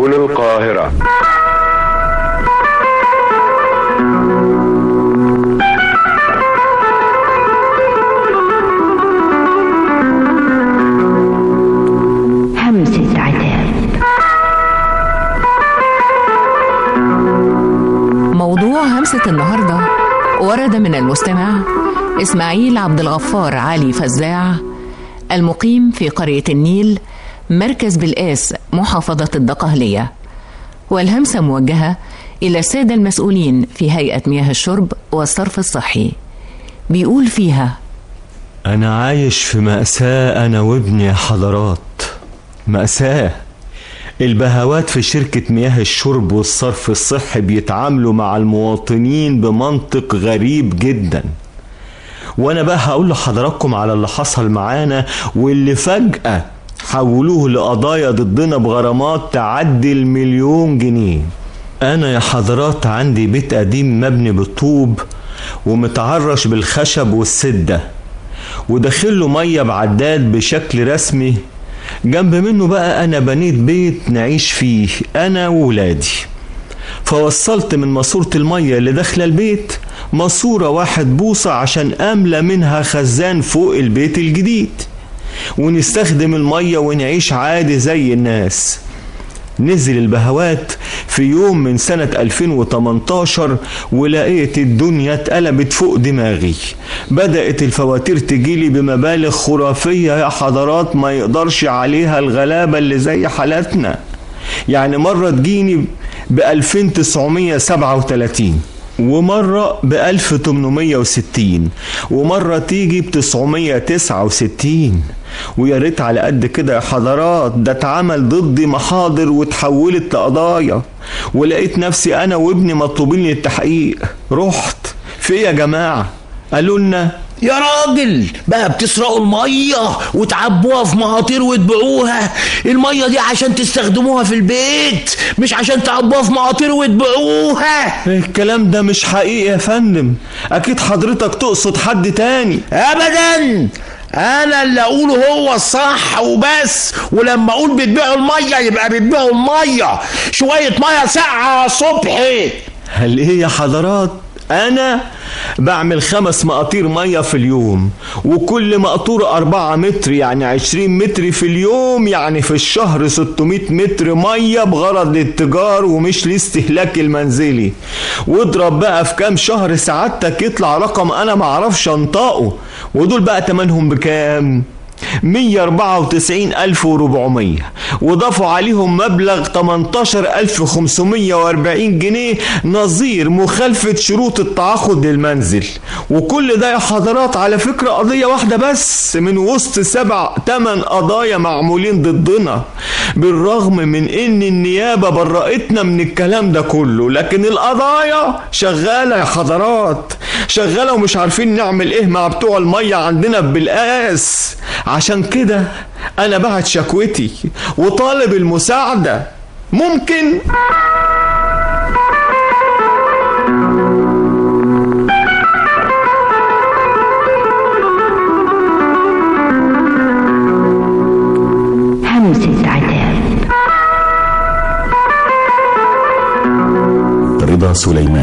تلفزيون القاهرة همسة عتاب موضوع همسة النهاردة ورد من المستمع إسماعيل عبد الغفار علي فزاع المقيم في قرية النيل مركز بالقاس محافظة الدقهلية والهمسة موجهة إلى السادة المسؤولين في هيئة مياه الشرب والصرف الصحي بيقول فيها أنا عايش في مأساة أنا وابني يا حضرات مأساة البهوات في شركة مياه الشرب والصرف الصحي بيتعاملوا مع المواطنين بمنطق غريب جدا وانا بقى هقول لحضراتكم على اللي حصل معانا واللي فجأة حولوه لقضايا ضدنا بغرامات تعدي المليون جنيه انا يا حضرات عندي بيت قديم مبني بالطوب ومتعرش بالخشب والسدة وداخله مية بعداد بشكل رسمي جنب منه بقى انا بنيت بيت نعيش فيه انا وولادي فوصلت من ماسورة المية اللي داخلة البيت ماسورة واحد بوصة عشان أملى منها خزان فوق البيت الجديد ونستخدم المية ونعيش عادي زي الناس نزل البهوات في يوم من سنة 2018 ولقيت الدنيا اتقلبت فوق دماغي بدأت الفواتير تجيلي بمبالغ خرافية يا حضرات ما يقدرش عليها الغلابة اللي زي حالاتنا يعني مرة تجيني ب 2937 ومرة ب 1860 ومرة تيجي ب 969 ويا ريت على قد كده يا حضرات ده اتعمل ضدي محاضر وتحولت لقضايا ولقيت نفسي انا وابني مطلوبين للتحقيق رحت في إيه يا جماعة قالوا لنا يا راجل بقى بتسرقوا المية وتعبوها في مقاطير وتبيعوها المية دي عشان تستخدموها في البيت مش عشان تعبوها في مقاطير وتبيعوها الكلام ده مش حقيقي يا فندم اكيد حضرتك تقصد حد تاني ابدا انا اللي اقوله هو الصح وبس ولما اقول بتبيعوا المية يبقى بتبيعوا المية شوية مية ساقعة صبحي هل ايه يا حضرات انا بعمل خمس مقاطير مية في اليوم وكل مقطورة أربعة متر يعني عشرين متر في اليوم يعني في الشهر ستمائة متر مية بغرض الاتجار ومش الاستهلاك المنزلي واضرب بقى في كام شهر سعادتك يطلع رقم أنا معرفش أنطقه ودول بقى تمنهم بكام 194400 وضافوا عليهم مبلغ 18540 جنيه نظير مخالفة شروط التعاقد للمنزل وكل ده يا حضرات على فكرة قضية واحدة بس من وسط سبع تمن قضايا معمولين ضدنا بالرغم من ان النيابة برأتنا من الكلام ده كله لكن القضايا شغالة يا حضرات شغالة ومش عارفين نعمل ايه مع بتوع المية عندنا بالقاس عشان كده انا بعت شكوتي وطالب المساعدة ممكن همسة عتاب رضا سليمان